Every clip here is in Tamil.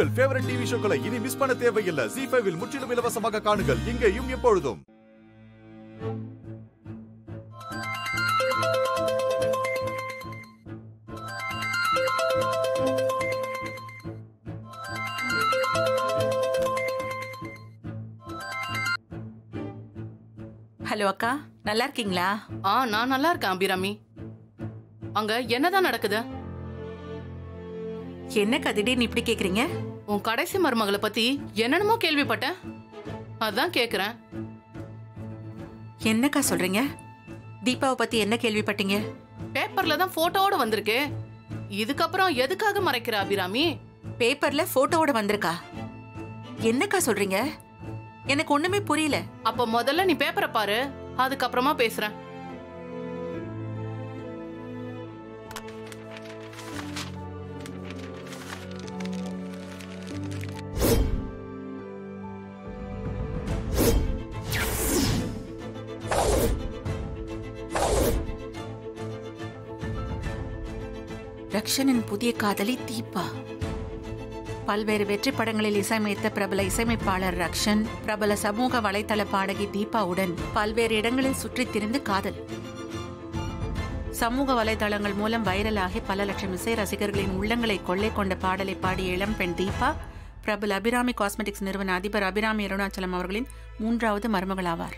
உங்கள் ஃபேவரட் டிவி ஷோக்களை இனி மிஸ் பண்ண தேவையில்லை ஜி ஃபைவில் முற்றிலும் இலவசமாக காணுங்கள் இங்கேயும் எப்பொழுதும் ஹலோ அக்கா நல்லா இருக்கீங்களா ஆ நான் நல்லா இருக்கேன் அபிராமி அங்க என்னதான் நடக்குது என்னக்கா திடீர்னு இப்படி கேக்குறீங்க உன் கடைசி மருமகளை பத்தி என்னென்னமோ கேள்விப்பட்டேன் அதான் கேக்குறேன் என்னக்கா சொல்றீங்க தீபாவை பத்தி என்ன கேள்விப்பட்டீங்க பேப்பர்ல தான் போட்டோவோட வந்திருக்கு இதுக்கப்புறம் எதுக்காக மறைக்கிற அபிராமி பேப்பர்ல போட்டோவோட வந்திருக்கா என்னக்கா சொல்றீங்க எனக்கு ஒண்ணுமே புரியல அப்ப முதல்ல நீ பேப்பரை பாரு அதுக்கப்புறமா பேசுறேன் ரக்ஷனின் புதிய காதலி தீபா பல்வேறு வெற்றி படங்களில் இசையமைத்த பிரபல இசையமைப்பாளர் ரக்ஷன் பிரபல சமூக வலைதள பாடகி தீபாவுடன் பல்வேறு இடங்களில் சுற்றித் திரிந்து காதல் சமூக வலைதளங்கள் மூலம் வைரலாகி பல லட்சம் இசை ரசிகர்களின் உள்ளங்களை கொள்ளை கொண்ட பாடலை பாடிய இளம்பெண் தீபா பிரபல அபிராமி காஸ்மெட்டிக்ஸ் நிறுவன அதிபர் அபிராமி அருணாச்சலம் அவர்களின் மூன்றாவது மருமகளாவார்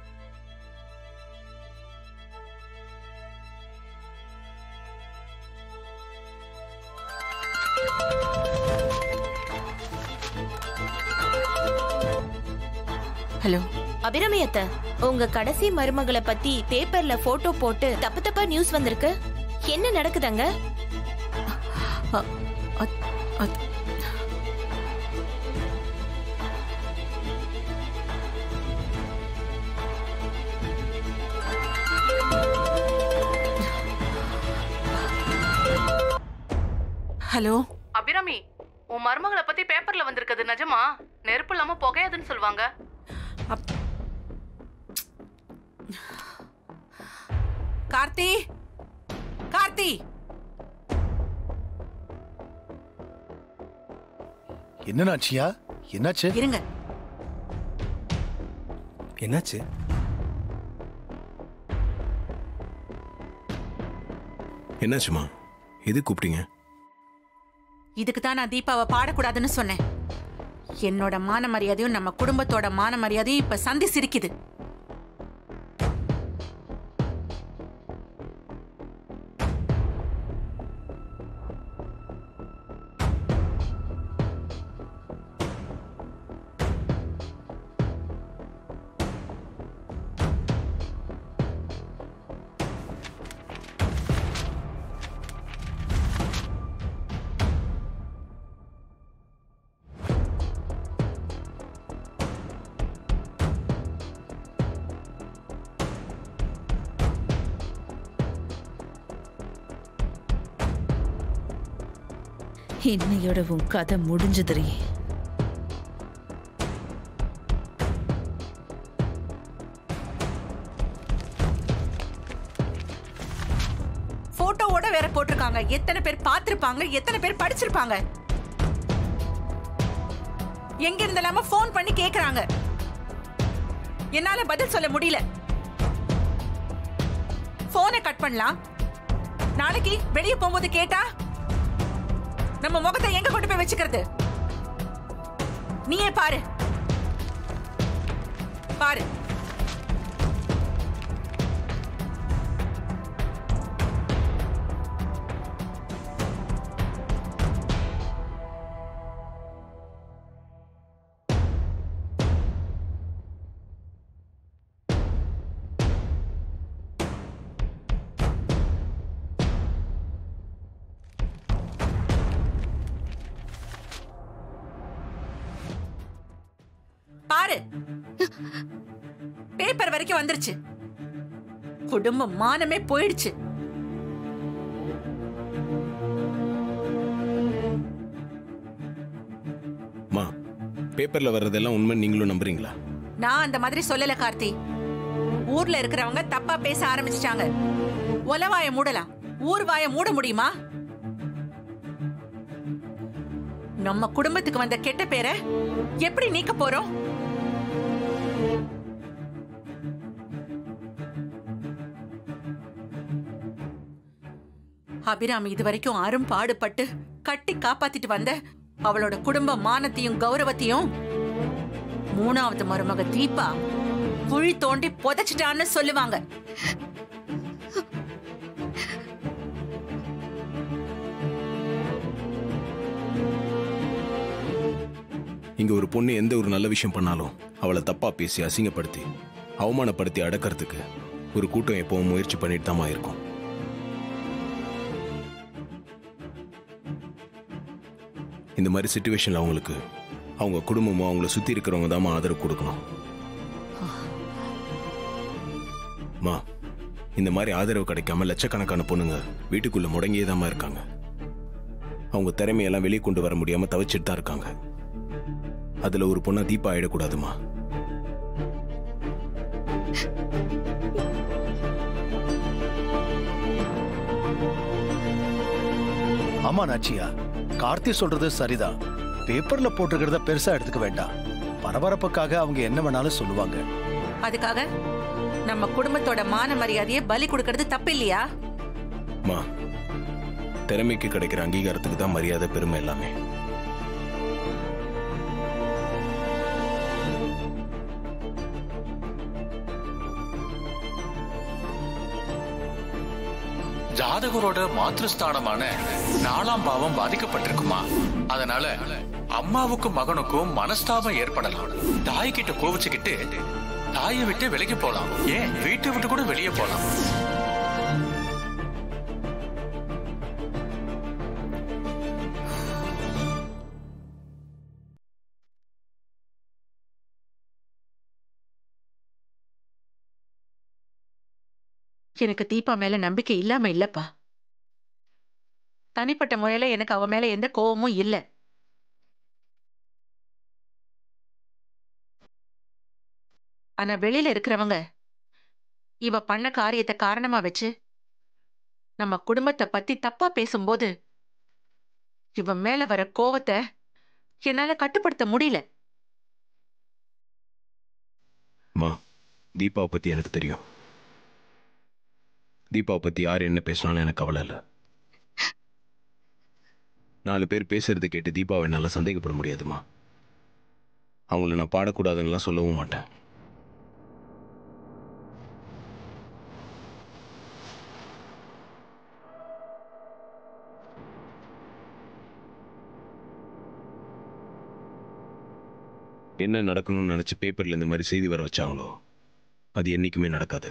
ஹலோ அபிராமி அத்த உங்க கடைசி மருமகளை பத்தி பேப்பர்ல போட்டோ போட்டு தப்பு தப்பா நியூஸ் வந்திருக்கு என்ன நடக்குதுங்க அ- அத்- அத்- ஹலோ அபிராமி உன் மருமகளை பத்தி பேப்பர்ல வந்திருக்குது நிஜமா நெருப்பு இல்லாம புகையாதுன்னு சொல்லுவாங்க அப்- கார்த்தி கார்த்தி என்னன்னாச்சியா என்னாச்சு இருங்க என்னாச்சு என்னாச்சுமா எது கூப்பிட்டீங்க இதுக்கு தான் நான் தீபாவை பாடக்கூடாதுன்னு சொன்னேன் என்னோட மான மரியாதையும் நம்ம குடும்பத்தோட மான மரியாதையும் இப்ப சந்தி சிரிக்குது இன்னையோட உன் கதை முடிஞ்சதுரி போட்டோவோட வேற போட்டிருக்காங்க எத்தனை பேர் பார்த்திருப்பாங்க எத்தனை பேர் படிச்சிருப்பாங்க எங்க இருந்தெல்லாம ஃபோன் பண்ணி கேக்குறாங்க என்னால பதில் சொல்ல முடியல போனை கட் பண்ணலாம் நாளைக்கு வெளியே போகும்போது கேட்டா நம்ம முகத்தை எங்க கொண்டு போய் வச்சுக்கிறது நீயே பாரு பாரு பாரு பேப்பர் வரைக்கும் வந்துருச்சு குடும்ப மானமே போயிடுச்சு மா பேப்பர்ல வர்றதெல்லாம் உண்மை நீங்களும் நம்புறீங்களா நான் அந்த மாதிரி சொல்லல கார்த்தி ஊர்ல இருக்கிறவங்க தப்பா பேச ஆரம்பிச்சிட்டாங்க ஒலவாய மூடலாம் ஊர் வாய மூட முடியுமா நம்ம குடும்பத்துக்கு வந்த கெட்ட பேரை எப்படி நீக்க போறோம் அபிராமி இதுவரைக்கும் அரும் பாடுபட்டு கட்டி காப்பாத்திட்டு வந்த அவளோட குடும்ப மானத்தையும் கௌரவத்தையும் மூணாவது மருமக தீபா குழி தோண்டி புதைச்சிட்டான்னு சொல்லுவாங்க இங்க ஒரு பொண்ணு எந்த ஒரு நல்ல விஷயம் பண்ணாலும் அவளை தப்பா பேசி அசிங்கப்படுத்தி அவமானப்படுத்தி அடக்கிறதுக்கு ஒரு கூட்டம் எப்பவும் முயற்சி பண்ணிட்டு தாமா இருக்கும் இந்த மாதிரி சுச்சுவேஷன்ல அவங்களுக்கு அவங்க குடும்பமும் அவங்கள சுத்தி இருக்கிறவங்க தாமா ஆதரவு கொடுக்கணும் மா இந்த மாதிரி ஆதரவு கிடைக்காம லட்சக்கணக்கான பொண்ணுங்க வீட்டுக்குள்ள முடங்கியே தாமா இருக்காங்க அவங்க திறமையெல்லாம் வெளியே கொண்டு வர முடியாம தவிச்சிட்டு தான் இருக்காங்க அதுல ஒரு பொண்ணா தீபா ஆயிடக்கூடாதுமா ஆமா நாச்சியா கார்த்தி சொல்றது சரிதான் பேப்பர்ல போட்டிருக்கிறத பெருசா எடுத்துக்க வேண்டாம் பரபரப்புக்காக அவங்க என்ன வேணாலும் சொல்லுவாங்க அதுக்காக நம்ம குடும்பத்தோட மான மரியாதையை பலி கொடுக்கறது தப்பு இல்லையா மா திறமைக்கு கிடைக்கிற அங்கீகாரத்துக்கு தான் மரியாதை பெருமை எல்லாமே ஜாதகரோட மாத்திருஸ்தானமான நாலாம் பாவம் பாதிக்கப்பட்டிருக்குமா அதனால அம்மாவுக்கும் மகனுக்கும் மனஸ்தாபம் ஏற்படலாம் தாய் கிட்ட கோவிச்சுக்கிட்டு தாயை விட்டு விலகி போலாம் ஏன் வீட்டை விட்டு கூட வெளியே போலாம் எனக்கு தீபா மேல நம்பிக்கை இல்லாம இல்லப்பா தனிப்பட்ட முறையில எனக்கு அவ மேல எந்த கோவமும் இல்ல ஆனா வெளியில இருக்கிறவங்க இவ பண்ண காரியத்தை காரணமா வச்சு நம்ம குடும்பத்தை பத்தி தப்பா பேசும்போது இவ மேல வர கோவத்தை என்னால கட்டுப்படுத்த முடியல மா தீபாவை பத்தி எனக்கு தெரியும் தீபாவை பத்தி யார் என்ன பேசினாலும் எனக்கு கவலை இல்லை நாலு பேர் பேசுறதை கேட்டு தீபாவை என்னால் சந்தேகப்பட முடியாதுமா அவங்கள நான் பாடக்கூடாதுன்னுலாம் சொல்லவும் மாட்டேன் என்ன நடக்கணும்னு நினைச்சு பேப்பர்ல இந்த மாதிரி செய்தி வர வச்சாங்களோ அது என்னைக்குமே நடக்காது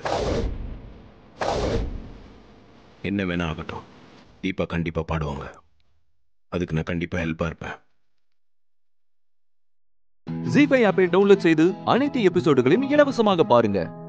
என்ன வேணா ஆகட்டும் தீபா கண்டிப்பா பாடுவாங்க அதுக்கு நான் கண்டிப்பா ஹெல்ப்பா இருப்பேன் ஜி ஃபைவ் ஆப்பை டவுன்லோட் செய்து அனைத்து எபிசோடுகளையும் இலவசமாக பாருங்க